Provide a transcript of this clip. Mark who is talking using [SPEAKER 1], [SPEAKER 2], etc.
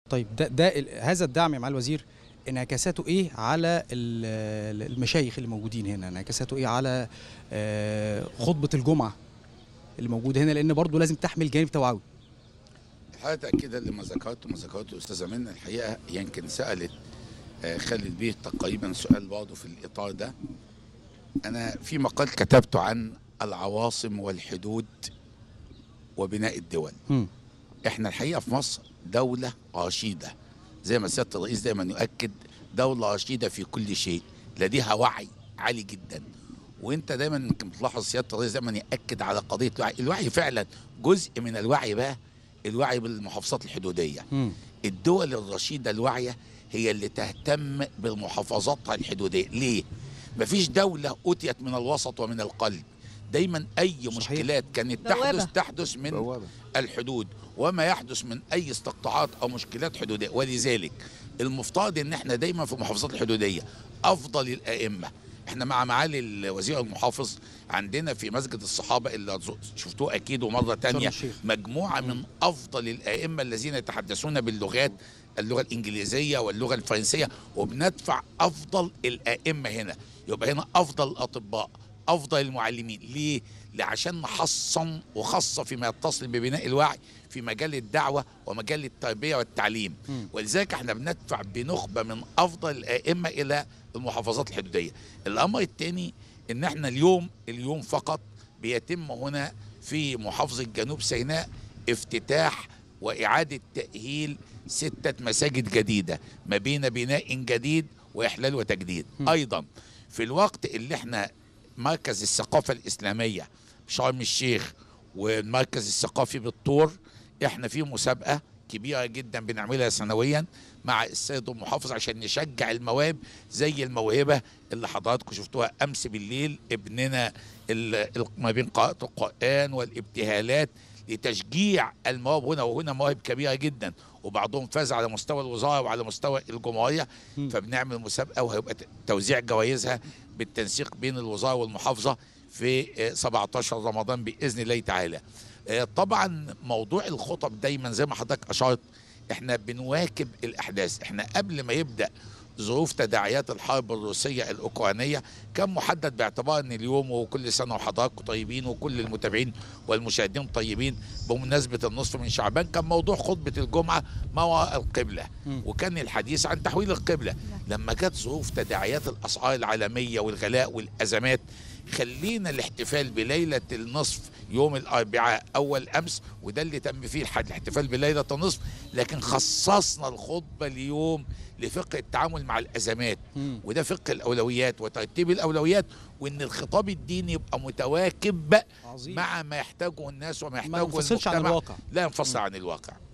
[SPEAKER 1] طيب ده, ده ال- هذا الدعم يا معالي الوزير انعكاساته ايه على ال- المشايخ اللي موجودين هنا انعكاساته ايه على آه، خطبه الجمعه اللي موجوده هنا لان برضه لازم تحمل جانب توعوي
[SPEAKER 2] الحقيقه كده اللي ما ذكرته ما ذكرته استاذه منى الحقيقه يمكن سالت آه، خالد بيه تقريبا سؤال برضه في الاطار ده انا في مقال كتبته عن العواصم والحدود وبناء الدول
[SPEAKER 1] مم.
[SPEAKER 2] احنا الحقيقه في مصر دوله رشيده زي ما سياده الرئيس دايما يؤكد دوله رشيده في كل شيء لديها وعي عالي جدا وانت دايما يمكن بتلاحظ سياده الرئيس دايما ياكد على قضيه الوعي الوعي فعلا جزء من الوعي بقى الوعي بالمحافظات الحدوديه
[SPEAKER 1] مم.
[SPEAKER 2] الدول الرشيدة الواعية هي اللي تهتم بمحافظاتها الحدودية ليه؟ مفيش دولة أتيت من الوسط ومن القلب دايما أي
[SPEAKER 1] صحيح.
[SPEAKER 2] مشكلات كانت
[SPEAKER 3] بوابة.
[SPEAKER 2] تحدث تحدث من الحدود وما يحدث من أي استقطاعات أو مشكلات حدودية ولذلك المفترض ان احنا دايما في المحافظات الحدودية أفضل الأئمة احنا مع معالي الوزير المحافظ عندنا في مسجد الصحابة اللي شفتوه أكيد ومرة
[SPEAKER 1] شرم
[SPEAKER 2] تانية
[SPEAKER 1] الشيخ.
[SPEAKER 2] مجموعة من أفضل الأئمة الذين يتحدثون باللغات اللغة الإنجليزية واللغة الفرنسية وبندفع أفضل الأئمة هنا يبقى هنا أفضل الأطباء أفضل المعلمين ليه؟ عشان نحصن وخاصة فيما يتصل ببناء الوعي في مجال الدعوة ومجال التربية والتعليم
[SPEAKER 1] مم.
[SPEAKER 2] ولذلك احنا بندفع بنخبة من أفضل الأئمة إلى المحافظات الحدودية الأمر الثاني إن احنا اليوم اليوم فقط بيتم هنا في محافظة جنوب سيناء افتتاح وإعادة تأهيل ستة مساجد جديدة ما بين بناء جديد وإحلال وتجديد
[SPEAKER 1] م.
[SPEAKER 2] أيضا في الوقت اللي احنا مركز الثقافة الإسلامية شرم الشيخ والمركز الثقافي بالطور احنا في مسابقة كبيرة جدا بنعملها سنويا مع السيد المحافظ عشان نشجع المواهب زي الموهبة اللي حضراتكم شفتوها أمس بالليل ابننا ال- ال- ما بين قراءة القرآن والابتهالات لتشجيع المواهب هنا وهنا مواهب كبيرة جدا وبعضهم فاز على مستوى الوزارة وعلى مستوى الجمهورية
[SPEAKER 1] مم.
[SPEAKER 2] فبنعمل مسابقة وهيبقى ت- توزيع جوائزها بالتنسيق بين الوزارة والمحافظة في آه، 17 رمضان بإذن الله تعالى آه، طبعا موضوع الخطب دايما زي ما حضرتك أشرت احنا بنواكب الأحداث احنا قبل ما يبدأ ظروف تداعيات الحرب الروسية الأوكرانية كان محدد باعتبار أن اليوم وكل سنة وحضراتكم طيبين وكل المتابعين والمشاهدين طيبين بمناسبة النصف من شعبان كان موضوع خطبة الجمعة ما وراء القبلة
[SPEAKER 1] مم.
[SPEAKER 2] وكان الحديث عن تحويل القبلة لما جت ظروف تداعيات الأسعار العالمية والغلاء والأزمات خلينا الاحتفال بليلة النصف يوم الأربعاء أول أمس وده اللي تم فيه الح- الاحتفال بليلة النصف لكن خصصنا الخطبة اليوم لفقه التعامل مع الأزمات
[SPEAKER 1] مم.
[SPEAKER 2] وده فقه الأولويات وترتيب الأولويات وإن الخطاب الديني يبقى متواكب
[SPEAKER 1] عظيم
[SPEAKER 2] مع ما يحتاجه الناس وما
[SPEAKER 1] ما
[SPEAKER 2] يحتاجه
[SPEAKER 1] ينفصلش عن
[SPEAKER 2] المجتمع
[SPEAKER 1] الواقع
[SPEAKER 2] لا ينفصل عن الواقع